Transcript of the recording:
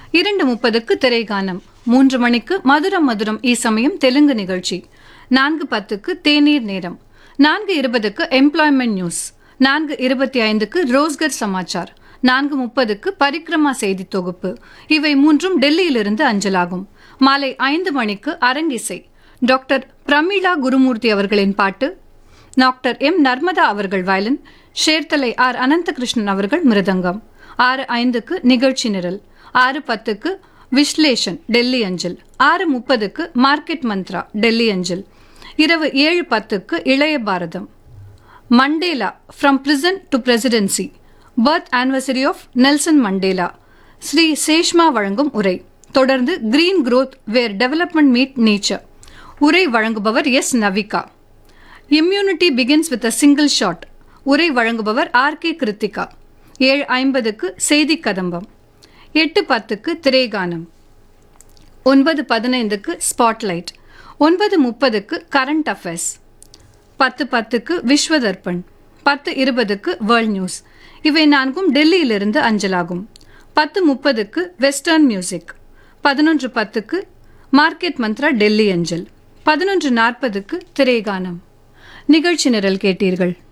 இரண்டு முப்பதுக்கு திரைகானம் மூன்று மணிக்கு மதுரம் மதுரம் ஈ சமயம் தெலுங்கு நிகழ்ச்சி நான்கு பத்துக்கு தேநீர் நேரம் நான்கு இருபதுக்கு எம்ப்ளாய்மெண்ட் நியூஸ் நான்கு இருபத்தி ஐந்துக்கு ரோஸ்கர் சமாச்சார் நான்கு முப்பதுக்கு பரிக்ரமா செய்தி தொகுப்பு இவை மூன்றும் டெல்லியிலிருந்து அஞ்சலாகும் மாலை ஐந்து மணிக்கு அரங்கிசை டாக்டர் பிரமீளா குருமூர்த்தி அவர்களின் பாட்டு டாக்டர் எம் நர்மதா அவர்கள் வயலின் ஷேர்தலை ஆர் அனந்தகிருஷ்ணன் அவர்கள் மிருதங்கம் ஆறு ஐந்துக்கு நிகழ்ச்சி நிரல் ஆறு பத்துக்கு விஸ்லேஷன் டெல்லி அஞ்சல் ஆறு முப்பதுக்கு மார்க்கெட் மந்த்ரா டெல்லி அஞ்சல் இரவு ஏழு பத்துக்கு Ilaya Bharatham Mandela from prison to presidency birth anniversary of Nelson Mandela Shri Seshma வழங்கும் உரை தொடர்ந்து green growth where development meet nature உரை வழங்குபவர் S Navika immunity begins with a single shot உரை வழங்குபவர் ஆர் கே கிருத்திகா ஏழு ஐம்பதுக்கு செய்தி கதம்பம் எட்டு பத்துக்கு திரைகானம் ஒன்பது பதினைந்துக்கு ஸ்பாட்லைட் ஒன்பது முப்பதுக்கு கரண்ட் அஃபேர்ஸ் பத்து பத்துக்கு விஸ்வ தர்ப்பண் பத்து இருபதுக்கு வேர்ல்ட் நியூஸ் இவை நான்கும் டெல்லியிலிருந்து அஞ்சலாகும் பத்து முப்பதுக்கு வெஸ்டர்ன் மியூசிக் பதினொன்று பத்துக்கு மார்க்கெட் மந்த்ரா டெல்லி அஞ்சல் பதினொன்று நாற்பதுக்கு திரைகானம் நிகழ்ச்சி நிரல் கேட்டீர்கள்